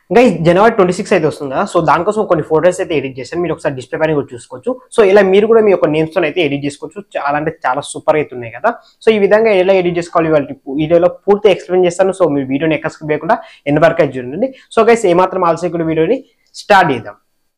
ఇంకా ఈ జనవరి twenty six అయితే వస్తుంది కదా సో దానికోసం కొన్ని ఫోటోస్ అయితే ఎడిట్ చేశాను మీరు ఒకసారి డిస్ప్లే పైన కూడా చూసుకోవచ్చు సో ఇలా మీరు కూడా మీ యొక్క నేమ్స్ తో అయితే ఎడిట్ చేసుకోవచ్చు చాలా అంటే చాలా సూపర్ అయితే ఉన్నాయి కదా సో ఈ విధంగా ఎలా ఎడిట్ చేసుకోవాలి వాళ్ళ వీడియోలో పూర్తి ఎక్స్ప్లెయిన్ చేస్తాను సో మీ వీడియోని ఎక్కడ skip చేయకుండా ఎన్ని వరకు అయితే చూడండి సో గైస్ ఏమాత్రం ఆలస్యం కూడా వీడియోని స్టార్ట్ చేద్దాం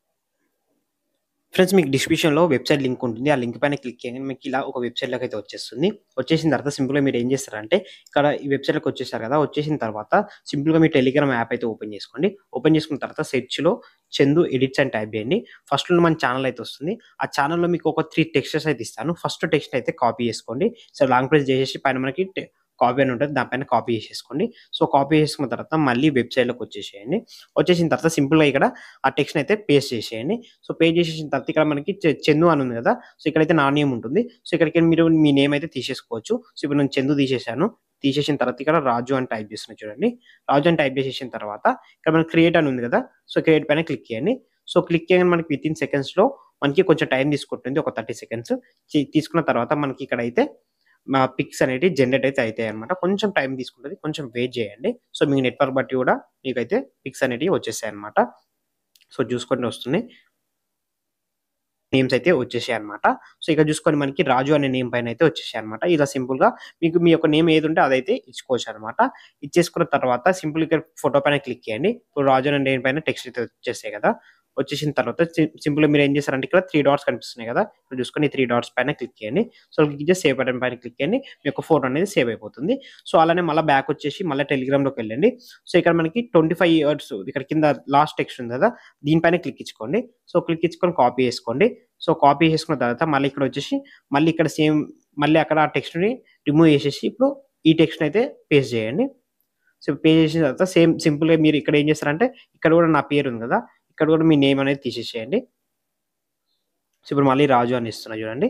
ఫ్రెండ్స్ మీకు డిస్క్రిప్షన్ లో వెబ్సైట్ లింక్ ఉంటుంది ఆ లింక్ పైన క్లిక్ చేయగానే మీకు ఇలా ఒక వెబ్సైట్ లోకి అయితే వచ్చేస్తుంది వచ్చేసిన తర్వాత సింపుల్ గా మీరు ఏం చేస్తారంటే ఇక్కడ ఈ వెబ్సైట్ లోకి వచ్చేసారు కదా వచ్చేసిన తర్వాత సింపుల్ గా మీ టెలిగ్రామ్ యాప్ అయితే ఓపెన్ చేసుకోండి ఓపెన్ చేసుకున్న తర్వాత సెర్చ్ లో చందు ఎడిట్స్ అని టైప్ చేయండి ఫస్ట్ లో మన ఛానల్ అయితే వస్తుంది ఆ ఛానల్లో మీకు ఒక త్రీ టెక్స్టర్స్ అయితే ఇస్తాను ఫస్ట్ టెక్స్ట్ అయితే కాపీ చేసుకోండి సో లాంగ్ ప్రెస్ చేసేసి పైన మనకి కాపీ అని ఉంటుంది దానిపైన కాపీ చేసేసుకోండి సో కాపీ చేసుకున్న తర్వాత మళ్ళీ వెబ్సైట్ లోకి వచ్చేసేయండి వచ్చేసిన తర్వాత సింపుల్ గా ఇక్కడ ఆ టెక్స్ట్ అయితే పేస్ట్ చేసేయండి సో పేస్ట్ చేసేసిన తర్వాత ఇక్కడ మనకి చె- చందు అని ఉంది కదా సో ఇక్కడైతే నా నేమ్ ఉంటుంది సో ఇక్కడికి మీరు మీ నేమ్ అయితే తీసేసుకోవచ్చు సో ఇప్పుడు నేను చందు తీసేసాను తీసేసిన తర్వాత ఇక్కడ రాజు అని టైప్ చేస్తున్నా చూడండి రాజు అని టైప్ చేసేసిన తర్వాత ఇక్కడ మనకి క్రియేట్ అని ఉంది కదా సో క్రియేట్ పైన క్లిక్ చేయండి సో క్లిక్ చేయగానే మనకి విత్ ఇన్ సెకండ్స్ లో మనకి కొంచెం టైం తీసుకుంటుంది ఒక థర్టీ సెకండ్స్ తీసుకున్న తర్వాత మనకి ఇక్కడ అయితే మా పిక్స్ అనేవి జనరేట్ అయితే అవుతాయి అనమాట కొంచెం టైం తీసుకుంటుంది కొంచెం వెయిట్ చేయండి సో మీ నెట్వర్క్ బట్టి కూడా మీకైతే పిక్స్ అనేవి వచ్చేసాయి అనమాట సో చూసుకొని వస్తున్నాయి నేమ్స్ అయితే వచ్చేసాయి అనమాట సో ఇక్కడ చూసుకొని మనకి రాజు అనే నేమ్ పైన అయితే వచ్చేసాయి అనమాట ఇలా సింపుల్ గా మీకు మీ యొక్క నేమ్ ఏది ఉంటే అదైతే ఇచ్చుకోవచ్చు అనమాట ఇచ్చేసుకున్న తర్వాత సింపుల్ ఇక్కడ ఫోటో పైన క్లిక్ చేయండి ఇప్పుడు రాజు అనే నేమ్ పైన టెక్స్ట్ అయితే వచ్చేసాయి కదా వచ్చేసిన తర్వాత సింపుల్ గా మీరు ఏం చేస్తారంటే ఇక్కడ త్రీ డాట్స్ కనిపిస్తున్నాయి కదా ఇప్పుడు చూసుకొని త్రీ డాట్స్ పైన క్లిక్ చేయండి సో క్లిక్ చేసి సేవ్ బటన్ పైన క్లిక్ చేయండి మీ యొక్క ఫోటో అనేది సేవ్ అయిపోతుంది సో అలానే మళ్ళీ బ్యాక్ వచ్చేసి మళ్ళీ టెలిగ్రామ్ లోకి వెళ్ళండి సో ఇక్కడ మనకి ట్వంటీ ఫైవ్ ఇయర్స్ ఇక్కడ కింద లాస్ట్ టెక్స్ట్ ఉంది కదా దీనిపైన క్లిక్ ఇచ్చుకోండి సో క్లిక్ ఇచ్చుకొని కాపీ చేసుకోండి సో కాపీ చేసుకున్న తర్వాత మళ్ళీ ఇక్కడ వచ్చేసి మళ్ళీ ఇక్కడ సేమ్ మళ్ళీ అక్కడ ఆ text ని రిమూవ్ చేసేసి ఇప్పుడు ఈ టెక్స్ట్ అయితే పేస్ట్ చేయండి సో పే చేసిన తర్వాత సేమ్ సింపుల్ గా మీరు ఇక్కడ ఏం చేస్తారంటే ఇక్కడ కూడా నా పేరు ఉంది కదా ఇక్కడ కూడా మీ నేమ్ అనేది తీసేసేయండి సో ఇప్పుడు మళ్ళీ రాజు అని ఇస్తున్నా చూడండి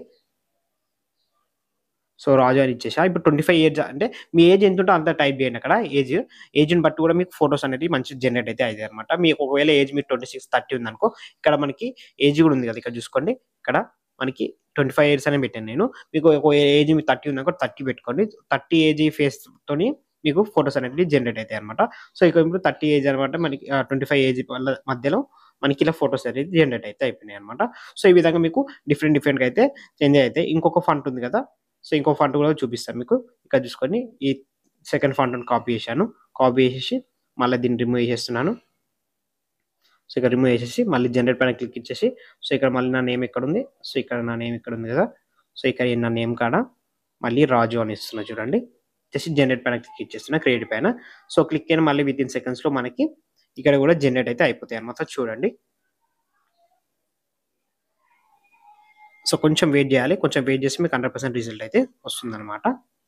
సో రాజు అని ఇచ్చేసా ఇప్పుడు ట్వంటీ ఫైవ్ ఏజ్ అంటే మీ ఏజ్ ఎంత ఉంటే అంత టైప్ చేయండి అక్కడ ఏజ్ ఏజ్ని బట్టి కూడా మీకు ఫొటోస్ అనేది మంచి జనరేట్ అయితే అవుతాయి అనమాట మీకు ఒకవేళ ఏజ్ మీరు ట్వంటీ సిక్స్ థర్టీ ఉంది అనుకో ఇక్కడ మనకి ఏజ్ కూడా ఉంది కదా ఇక్కడ చూసుకోండి ఇక్కడ మనకి ట్వంటీ ఫైవ్ ఇయర్స్ అనే పెట్టాను నేను మీకు ఒక ఏజ్ మీ థర్టీ ఉంది అనుకో థర్టీ పెట్టుకోండి థర్టీ ఏజ్ ఫేస్ తోని మీకు ఫొటోస్ అనేవి జనరేట్ అవుతాయి అనమాట సో ఇక ఇప్పుడు థర్టీ ఏజ్ అనమాట మనకి ట్వంటీ ఫైవ్ ఏజ్ వాళ్ళ మధ్యలో మనకి ఇలా ఫొటోస్ అనేది జనరేట్ అయితే అయిపోయినాయి అనమాట సో ఈ విధంగా మీకు డిఫరెంట్ డిఫరెంట్ గా అయితే చేంజ్ అయితే ఇంకొక ఫంట్ ఉంది కదా సో ఇంకో ఫంట్ కూడా చూపిస్తాను మీకు ఇక్కడ చూసుకొని ఈ సెకండ్ ఫంట్ కాపీ చేశాను కాపీ చేసేసి మళ్ళీ దీన్ని రిమూవ్ చేసేస్తున్నాను సో ఇక్కడ రిమూవ్ చేసేసి మళ్ళీ జనరేట్ పైన క్లిక్ ఇచ్చేసి సో ఇక్కడ మళ్ళీ నా నేమ్ ఎక్కడ ఉంది సో ఇక్కడ నా నేమ్ ఇక్కడ ఉంది కదా సో ఇక్కడ నా నేమ్ కాడ మళ్ళీ రాజు అని ఇస్తున్నా చూడండి జస్ట్ జనరేట్ పైన క్లిక్ ఇచ్చేస్తున్నా క్రియేట్ పైన సో క్లిక్ అయిన మళ్ళీ విత్ ఇన్ సెకండ్స్ లో మనకి ఇక్కడ కూడా జనరేట్ అయితే అయిపోతాయి అనమాట చూడండి సో కొంచెం వెయిట్ చేయాలి కొంచెం వెయిట్ చేసి మీకు హండ్రెడ్ పర్సెంట్ రిజల్ట్ అయితే వస్తుంది అనమాట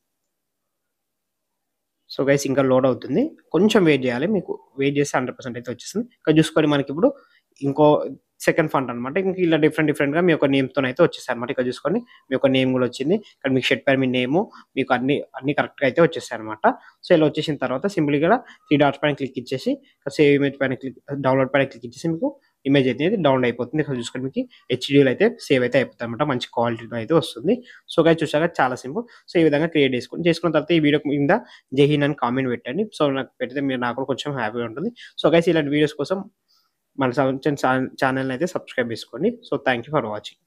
సో గైస్ ఇంకా లోడ్ అవుతుంది కొంచెం వెయిట్ చేయాలి మీకు వెయిట్ చేస్తే హండ్రెడ్ పర్సెంట్ అయితే వచ్చేస్తుంది ఇక్కడ చూసుకొని మనకి ఇప్పుడు ఇంకో సెకండ్ ఫండ్ అనమాట ఇంకా ఇలా డిఫరెంట్ డిఫరెంట్ గా మీ యొక్క నేమ్ తో అయితే వచ్చేసాయి అనమాట ఇక్కడ చూసుకొని మీ యొక్క నేమ్ కూడా వచ్చింది ఇక్కడ మీకు షెట్ పైన మీ నేమ్ మీకు అన్ని అన్ని కరెక్ట్ గా అయితే వచ్చేసాయి అనమాట సో ఇలా వచ్చేసిన తర్వాత సింపుల్ గా త్రీ డాట్స్ పైన క్లిక్ ఇచ్చేసి సేవ్ ఇమేజ్ పైన క్లిక్ డౌన్లోడ్ పైన క్లిక్ ఇచ్చేసి మీకు ఇమేజ్ అయితే డౌన్లోడ్ అయిపోతుంది ఇక్కడ చూసుకొని మీకు హెచ్డీలో అయితే సేవ్ అయితే అయిపోతుంది అనమాట మంచి క్వాలిటీలో అయితే వస్తుంది సో గా చూసాక చాలా సింపుల్ సో ఈ విధంగా క్రియేట్ చేసుకుని చేసుకున్న తర్వాత ఈ వీడియో కింద జైహిన్ అని కామెంట్ పెట్టండి సో నాకు పెడితే మీరు నాకు కూడా కొంచెం హ్యాపీగా ఉంటుంది సో గైస్ ఇలాంటి వీడియోస్ కోసం మన ఛానల్ అయితే సబ్స్క్రైబ్ చేసుకోండి so thank you for watching